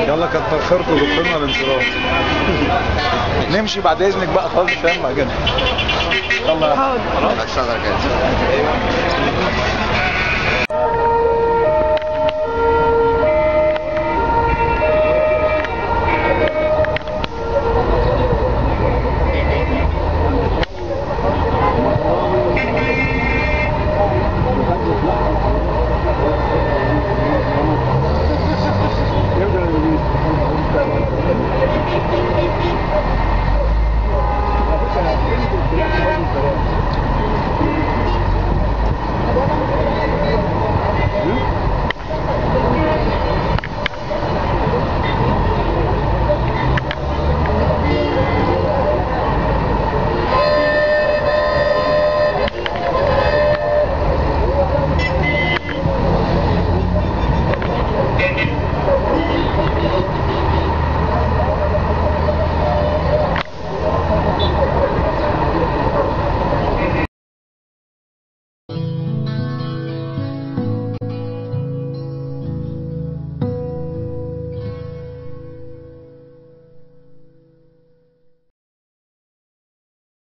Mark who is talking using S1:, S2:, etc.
S1: يلا كتر خيركم دخلنا الانصراف نمشي بعد اذنك بقى خالص فاهم بقى كده يلا
S2: حاضر
S3: اشتغل كده